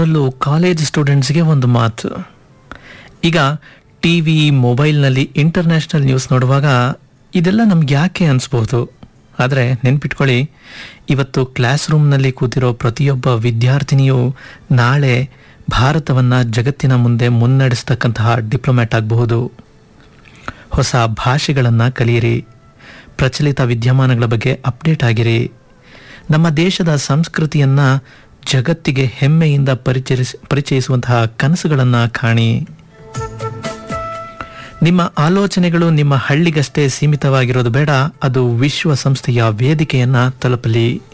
ಅದರಲ್ಲೂ ಕಾಲೇಜ್ ಸ್ಟೂಡೆಂಟ್ಸ್ಗೆ ಒಂದು ಮಾತು ಈಗ ಟಿ ವಿ ಮೊಬೈಲ್ನಲ್ಲಿ ಇಂಟರ್ನ್ಯಾಷನಲ್ ನ್ಯೂಸ್ ನೋಡುವಾಗ ಇದೆಲ್ಲ ನಮ್ಗೆ ಯಾಕೆ ಅನಿಸ್ಬೋದು ಆದರೆ ನೆನ್ಪಿಟ್ಕೊಳ್ಳಿ ಇವತ್ತು ಕ್ಲಾಸ್ ರೂಮ್ನಲ್ಲಿ ಕೂತಿರೋ ಪ್ರತಿಯೊಬ್ಬ ವಿದ್ಯಾರ್ಥಿನಿಯು ನಾಳೆ ಭಾರತವನ್ನು ಜಗತ್ತಿನ ಮುಂದೆ ಮುನ್ನಡೆಸ್ತಕ್ಕಂತಹ ಡಿಪ್ಲೊಮ್ಯಾಟ್ ಆಗಬಹುದು ಹೊಸ ಭಾಷೆಗಳನ್ನು ಕಲಿಯಿರಿ ಪ್ರಚಲಿತ ವಿದ್ಯಮಾನಗಳ ಬಗ್ಗೆ ಅಪ್ಡೇಟ್ ಆಗಿರಿ ನಮ್ಮ ದೇಶದ ಸಂಸ್ಕೃತಿಯನ್ನ ಜಗತ್ತಿಗೆ ಹೆಮ್ಮೆಯಿಂದ ಪರಿಚಯಿಸ ಪರಿಚಯಿಸುವಂತಹ ಕನಸುಗಳನ್ನು ಕಾಣಿ ನಿಮ್ಮ ಆಲೋಚನೆಗಳು ನಿಮ್ಮ ಹಳ್ಳಿಗಷ್ಟೇ ಸೀಮಿತವಾಗಿರೋದು ಬೇಡ ಅದು ವಿಶ್ವಸಂಸ್ಥೆಯ ವೇದಿಕೆಯನ್ನ ತಲುಪಲಿ